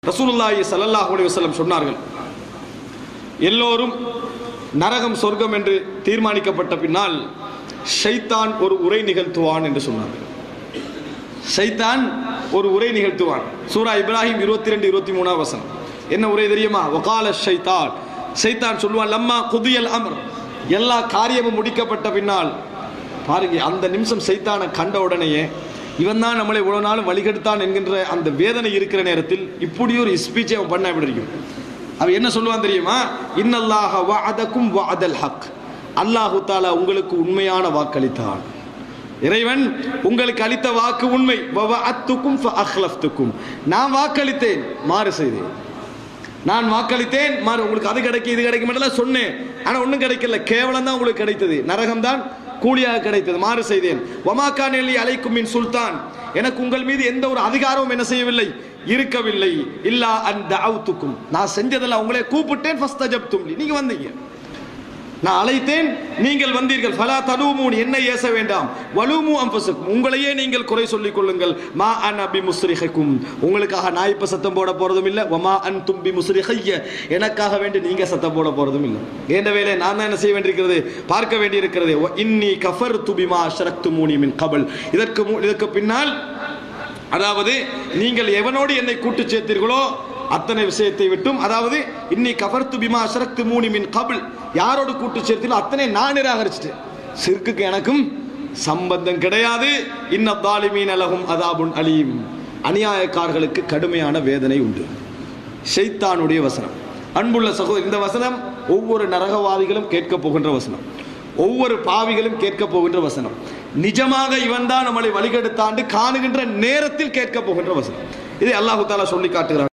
ரசூலுல்லாஹி ஸல்லல்லாஹு அலைஹி வஸல்லம் சொன்னார்கள் எல்லோரும் நரகம் சொர்க்கம் என்று தீர்மானிக்கப்பட்ட பின்னால் ஷைத்தான் ஒரு உரை நிகழ்த்துவான் என்று சொன்னார்கள் ஷைத்தான் ஒரு உரை நிகழ்த்துவான் சூரா இப்ராஹிம் இருபத்தி ரெண்டு இருபத்தி மூணாம் வசனம் என்ன உரை தெரியுமா வகால ஷைத்தான் ஷைத்தான் சொல்லுவான் லம்மா குதியல் அமர் எல்லா காரியமும் முடிக்கப்பட்ட பின்னால் பாருங்க அந்த நிமிஷம் சைத்தானை கண்ட உடனேயே இவன் தான் நம்மளை இவ்வளவு நாளும் வழிகெடுத்தான் என்கின்ற அந்த வேதனை இருக்கிற நேரத்தில் இப்படி ஒரு ஸ்பீச்சை அவன் பண்ண எப்படி இருக்கும் அவன் என்ன சொல்லுவான் தெரியுமா இன்னல்லாஹ வஅதக்கும் வஅதல் ஹக் அல்லாஹு தாலா உங்களுக்கு உண்மையான வாக்களித்தான் இறைவன் உங்களுக்கு அளித்த வாக்கு உண்மை வவஅத்துக்கும் ஃபஅக்லஃப்துக்கும் நான் வாக்களித்தேன் மாறு செய்தேன் நான் வாக்களித்தேன் மாறு உங்களுக்கு அது கிடைக்கும் இது கிடைக்கும் மட்டும் சொன்னேன் ஆனா ஒண்ணும் கிடைக்கல கேவலம் தான் உங்களுக்கு கிடைத்தது நரகம் தான் கூலியாக கிடைத்தது மாறு செய்தேன் ஒமாக்கான் எல்லி அலைக்கும் மின் சுல்தான் எனக்கு உங்கள் மீது எந்த ஒரு அதிகாரமும் என்ன செய்யவில்லை இருக்கவில்லை இல்லா அந்த அவுத்துக்கும் நான் செஞ்சதில்ல உங்களை கூப்பிட்டேன் ஃபஸ்ட் அஜப்தும் நீங்க வந்தீங்க நான் அழைத்தேன் நீங்கள் வந்தீர்கள் ஃபலா தலூமூன் என்னை ஏச வேண்டாம் வலுமு அம்பசுக்கும் உங்களையே நீங்கள் குறை சொல்லிக் கொள்ளுங்கள் மா அன் அபி முஸ்ரிஹக்கும் உங்களுக்காக நான் இப்ப சத்தம் போட போறதும் இல்ல வமா அன் தும்பி முஸ்ரிஹைய எனக்காக வேண்டி நீங்க சத்தம் போட போறதும் இல்ல ஏண்ட வேலை நான் தான் என்ன செய்ய வேண்டியிருக்கிறது பார்க்க வேண்டியிருக்கிறது வ இன்னி கஃபர் துபிமா ஷரக்து மூனி மின் கபல் இதற்கு மு- இதற்கு பின்னால் அதாவது நீங்கள் எவனோடு என்னை கூட்டு சேர்த்தீர்களோ அத்தனை விஷயத்தை விட்டும் அதாவது இன்னி கஃபர்த்து பிமா அஷரக்து மூனி மின் கபில் யாரோடு கூட்டு சேர்த்தீங்களோ அத்தனை நான் நிராகரிச்சிட்டேன் சிறுக்குக்கு எனக்கும் சம்பந்தம் கிடையாது இன்ன தாலிமீன் அலகும் அதாபுன் அலீம் அநியாயக்காரர்களுக்கு கடுமையான வேதனை உண்டு ஷைத்தானுடைய வசனம் அன்புள்ள சகோதரர் இந்த வசனம் ஒவ்வொரு நரகவாதிகளும் கேட்க போகின்ற வசனம் ஒவ்வொரு பாவிகளும் கேட்க போகின்ற வசனம் நிஜமாக இவன் தான் நம்மளை வழிகெடுத்தாண்டு காணுகின்ற நேரத்தில் கேட்க போகின்ற வசனம் இதை அல்லாஹு தாலா சொல்லி காட்டுகிறான்